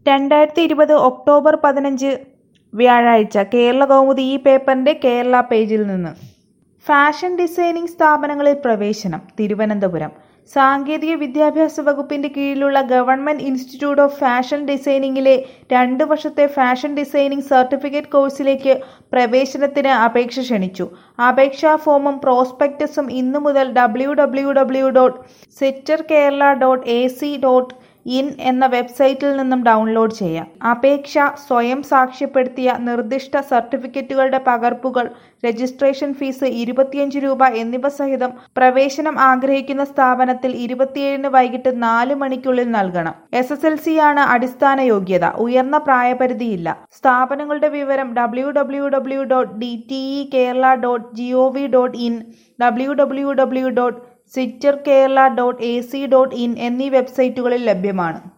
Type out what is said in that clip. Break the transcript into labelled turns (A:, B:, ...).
A: രണ്ടായിരത്തി ഇരുപത് ഒക്ടോബർ പതിനഞ്ച് വ്യാഴാഴ്ച കേരള കൗമുദി ഈ പേപ്പറിന്റെ കേരള പേജിൽ നിന്ന് ഫാഷൻ ഡിസൈനിംഗ് സ്ഥാപനങ്ങളിൽ പ്രവേശനം തിരുവനന്തപുരം സാങ്കേതിക വിദ്യാഭ്യാസ വകുപ്പിന്റെ കീഴിലുള്ള ഗവൺമെന്റ് ഇൻസ്റ്റിറ്റ്യൂട്ട് ഓഫ് ഫാഷൻ ഡിസൈനിംഗിലെ രണ്ട് വർഷത്തെ ഫാഷൻ ഡിസൈനിംഗ് സർട്ടിഫിക്കറ്റ് കോഴ്സിലേക്ക് പ്രവേശനത്തിന് അപേക്ഷ ക്ഷണിച്ചു അപേക്ഷാ ഫോമും പ്രോസ്പെക്ടസും ഇന്നു മുതൽ W W W dot sitttr Kerala dot A C dot in എന്ന വെബ്സൈറ്റിൽ നിന്നും ഡൗൺലോഡ് ചെയ്യാം അപേക്ഷ സ്വയം സാക്ഷ്യപ്പെടുത്തിയ നിർദ്ദിഷ്ട സർട്ടിഫിക്കറ്റുകളുടെ പകർപ്പുകൾ രജിസ്ട്രേഷൻ ഫീസ് ഇരുപത്തിയഞ്ച് രൂപ എന്നിവ സഹിതം പ്രവേശനം ആഗ്രഹിക്കുന്ന സ്ഥാപനത്തിൽ ഇരുപത്തിയേഴിന് വൈകിട്ട് നാല് മണിക്കുള്ളിൽ നൽകണം എസ് എസ് എൽ സി ആണ് അടിസ്ഥാന യോഗ്യത ഉയർന്ന പ്രായപരിധിയില്ല സ്ഥാപനങ്ങളുടെ വിവരം W W W dot D T E Kerala dot G O V dot in W W W dot sitttr Kerala dot A C dot in എന്നീ വെബ്സൈറ്റുകളിൽ ലഭ്യമാണ്